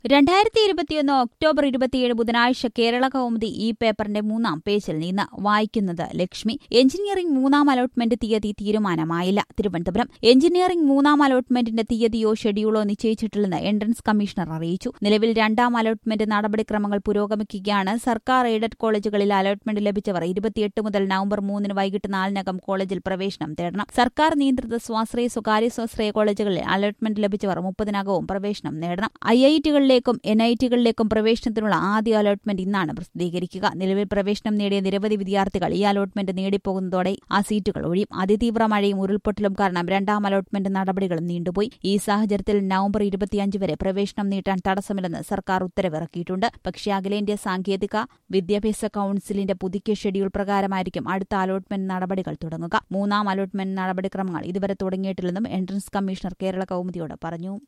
രണ്ടായിരത്തി ഇരുപത്തിയൊന്ന് ഒക്ടോബർ ഇരുപത്തിയേഴ് ബുധനാഴ്ച കേരള കൗമുദി ഈ പേപ്പറിന്റെ മൂന്നാം പേജിൽ നിന്ന് വായിക്കുന്നത് ലക്ഷ്മി എഞ്ചിനീയറിംഗ് മൂന്നാം അലോട്ട്മെന്റ് തീയതി തീരുമാനമായില്ല തിരുവനന്തപുരം എഞ്ചിനീയറിംഗ് മൂന്നാം അലോട്ട്മെന്റിന്റെ തീയതിയോ ഷെഡ്യൂളോ നിശ്ചയിച്ചിട്ടില്ലെന്ന് എൻട്രൻസ് കമ്മീഷണർ അറിയിച്ചു നിലവിൽ രണ്ടാം അലോട്ട്മെന്റ് നടപടിക്രമങ്ങൾ പുരോഗമിക്കുകയാണ് സർക്കാർ എയ്ഡഡ് കോളേജുകളിൽ അലോട്ട്മെന്റ് ലഭിച്ചവർ ഇരുപത്തിയെട്ട് മുതൽ നവംബർ മൂന്നിന് വൈകിട്ട് നാലിനകം കോളേജിൽ പ്രവേശനം തേടണം സർക്കാർ നിയന്ത്രിത സ്വാശ്രയ സ്വകാര്യ സ്വാശ്രയ കോളേജുകളിൽ അലോട്ട്മെന്റ് ലഭിച്ചവർ മുപ്പതിനകവും പ്രവേശനം നേടണം ഐ ഐ ടികളിലേക്കും എൻ ഐ ടികളിലേക്കും പ്രവേശനത്തിനുള്ള ആദ്യ അലോട്ട്മെന്റ് ഇന്നാണ് പ്രസിദ്ധീകരിക്കുക നിലവിൽ പ്രവേശനം നേടിയ നിരവധി വിദ്യാർത്ഥികൾ ഈ അലോട്ട്മെന്റ് നേടിപ്പോകുന്നതോടെ ആ സീറ്റുകൾ ഒഴിയും അതിതീവ്ര മഴയും ഉരുൾപൊട്ടലും കാരണം രണ്ടാം അലോട്ട്മെന്റ് നടപടികളും നീണ്ടുപോയി ഈ സാഹചര്യത്തിൽ നവംബർ ഇരുപത്തിയഞ്ച് വരെ പ്രവേശനം നീട്ടാൻ തടസ്സമില്ലെന്ന് സർക്കാർ ഉത്തരവിറക്കിയിട്ടുണ്ട് പക്ഷേ അഖിലേന്ത്യാ സാങ്കേതിക വിദ്യാഭ്യാസ കൌൺസിലിന്റെ പുതുക്കിയ ഷെഡ്യൂൾ പ്രകാരമായിരിക്കും അടുത്ത അലോട്ട്മെന്റ് നടപടികൾ തുടങ്ങുക മൂന്നാം അലോട്ട്മെന്റ് നടപടിക്രമങ്ങൾ ഇതുവരെ തുടങ്ങിയിട്ടില്ലെന്നും എൻട്രൻസ് കമ്മീഷണർ കേരള കൌമുദിയോട് പറഞ്ഞു